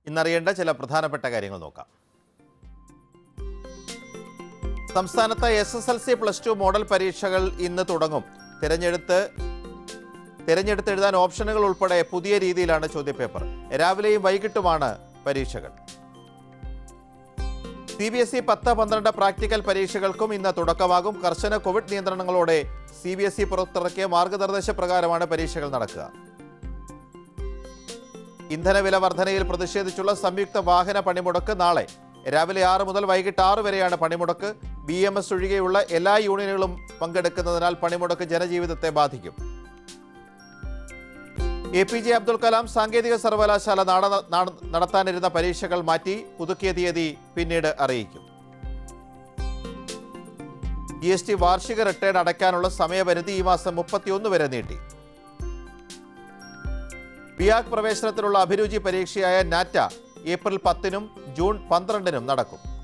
ഇന്നറിയേണ്ട ചില പ്രധാനപ്പെട്ട കാര്യങ്ങൾ നോക്കാം സംസ്ഥാനത്ത് S S L C plus two model പരീക്ഷകൾ ഇന്ന് തുടങ്ങും തിരഞ്ഞെടുത്ത് തിരഞ്ഞെടുത്ത് എഴുതാൻ ഓപ്ഷനുകൾ ഉൾപ്പെടെ പുതിയ രീതിയിലാണ് ചോദ്യപേപ്പർ രാവിലെയും വൈകിട്ടുമാണ് പരീക്ഷകൾ സി ബി എസ് ഇ പത്ത് പന്ത്രണ്ട് പ്രാക്ടിക്കൽ പരീക്ഷകൾക്കും ഇന്ന് തുടക്കമാകും കർശന കോവിഡ് നിയന്ത്രണങ്ങളോടെ സി ബി എസ് ഇ പുറത്തിറക്കിയ മാർഗനിർദ്ദേശപ്രകാരമാണ് പരീക്ഷകൾ നടക്കുക ഇന്ധനവില വർധനയിൽ പ്രതിഷേധിച്ചുള്ള സംയുക്ത വാഹന പണിമുടക്ക് നാളെ രാവിലെ ആറ് മുതൽ വൈകിട്ട് ആറ് വരെയാണ് പണിമുടക്ക് ബി എം എസ് ഒഴികെയുള്ള എല്ലാ യൂണിയനുകളും പങ്കെടുക്കുന്നതിനാൽ പണിമുടക്ക് ജനജീവിതത്തെ ബാധിക്കും A P J Abdul Kalam സാങ്കേതിക സർവകലാശാല നാട- നാട- നടത്താനിരുന്ന പരീക്ഷകൾ മാറ്റി പുതുക്കിയ തീയതി പിന്നീട് അറിയിക്കും ജി എസ് ടി വാർഷിക റിട്ടേൺ അടയ്ക്കാനുള്ള സമയപരിധി ഈ മാസം മുപ്പത്തിയൊന്ന് വരെ നീട്ടി ബിയാക് പ്രവേശനത്തിനുള്ള അഭിരുചി പരീക്ഷയായ നാറ്റ ഏപ്രിൽ പത്തിനും ജൂൺ പന്ത്രണ്ടിനും നടക്കും